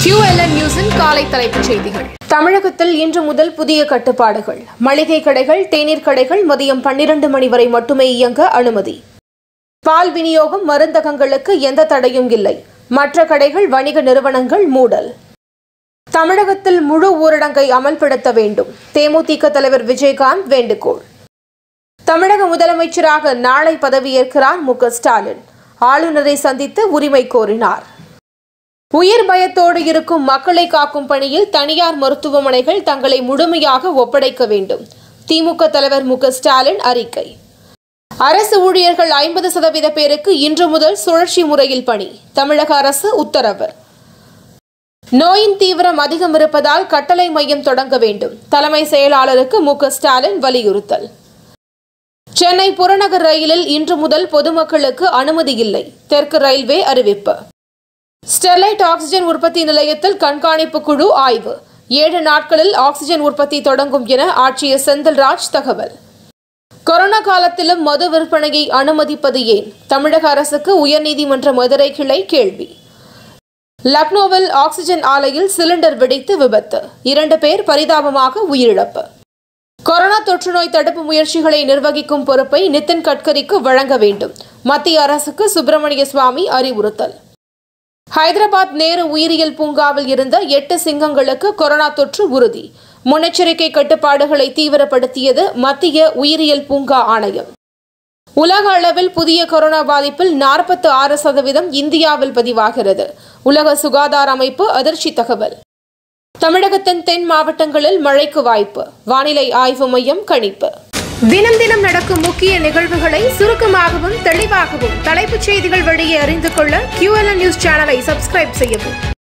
QLN நியூஸின் காலை தலைப்புச் செய்திகள் தமிழகத்தில் இன்று முதல் புதிய கட்டுப்பாடுகள் மளிகை கடைகள் தேநீர் கடைகள் மதியம் பன்னிரண்டு மணி வரை மட்டுமே இயங்க அனுமதி பால் விநியோகம் மருந்தகங்களுக்கு எந்த தடையும் இல்லை மற்ற கடைகள் வணிக நிறுவனங்கள் மூடல் தமிழகத்தில் முழு ஊரடங்கை அமல்படுத்த வேண்டும் தேமுதிக தலைவர் விஜயகாந்த் வேண்டுகோள் தமிழக முதலமைச்சராக நாளை பதவியேற்கிறார் மு க ஸ்டாலின் ஆளுநரை சந்தித்து உரிமை கோரினார் உயிர் பயத்தோடு இருக்கும் மக்களை காக்கும் பணியில் தனியார் மருத்துவமனைகள் தங்களை முழுமையாக ஒப்படைக்க வேண்டும் திமுக தலைவர் மு க ஸ்டாலின் அறிக்கை அரசு ஊழியர்கள் ஐம்பது சதவீத பேருக்கு இன்று முதல் சுழற்சி முறையில் பணி தமிழக அரசு உத்தரவு நோயின் தீவிரம் அதிகம் இருப்பதால் கட்டளை மையம் தொடங்க வேண்டும் தலைமை செயலாளருக்கு மு க ஸ்டாலின் வலியுறுத்தல் சென்னை புறநகர் ரயிலில் இன்று முதல் பொதுமக்களுக்கு அனுமதி இல்லை தெற்கு ரயில்வே அறிவிப்பு ஸ்டெர்லைட் ஆக்ஸிஜன் உற்பத்தி நிலையத்தில் கண்காணிப்பு குழு ஆய்வு ஏழு நாட்களில் ஆக்ஸிஜன் உற்பத்தி தொடங்கும் என ஆட்சியர் செந்தில்ராஜ் தகவல் கொரோனா காலத்திலும் மது விற்பனையை அனுமதிப்பது ஏன் தமிழக அரசுக்கு உயர்நீதிமன்ற மதுரை கிளை கேள்வி லக்னோவில் ஆக்ஸிஜன் ஆலையில் சிலிண்டர் வெடித்து விபத்து இரண்டு பேர் பரிதாபமாக உயிரிழப்பு கொரோனா தொற்றுநோய் தடுப்பு முயற்சிகளை நிர்வகிக்கும் பொறுப்பை நிதின் கட்கரிக்கு வழங்க வேண்டும் மத்திய அரசுக்கு சுப்பிரமணிய சுவாமி அறிவுறுத்தல் ஹைதராபாத் நேரு உயிரியல் பூங்காவில் இருந்த எட்டு சிங்கங்களுக்கு கொரோனா தொற்று உறுதி முன்னெச்சரிக்கை கட்டுப்பாடுகளை தீவிரப்படுத்தியது மத்திய உயிரியல் பூங்கா ஆணையம் உலக அளவில் புதிய கொரோனா பாதிப்பில் நாற்பத்தி ஆறு சதவீதம் இந்தியாவில் பதிவாகிறது உலக சுகாதார அமைப்பு அதிர்ச்சி தகவல் தமிழகத்தின் தென் மாவட்டங்களில் மழைக்கு வாய்ப்பு வானிலை ஆய்வு மையம் கணிப்பு தினம் தினம் நடக்கும் முக்கிய நிகழ்வுகளை சுருக்கமாகவும் தெளிவாகவும் தலைப்புச் செய்திகள் வழியே அறிந்து கொள்ள QLN நியூஸ் சேனலை சப்ஸ்கிரைப் செய்யவும்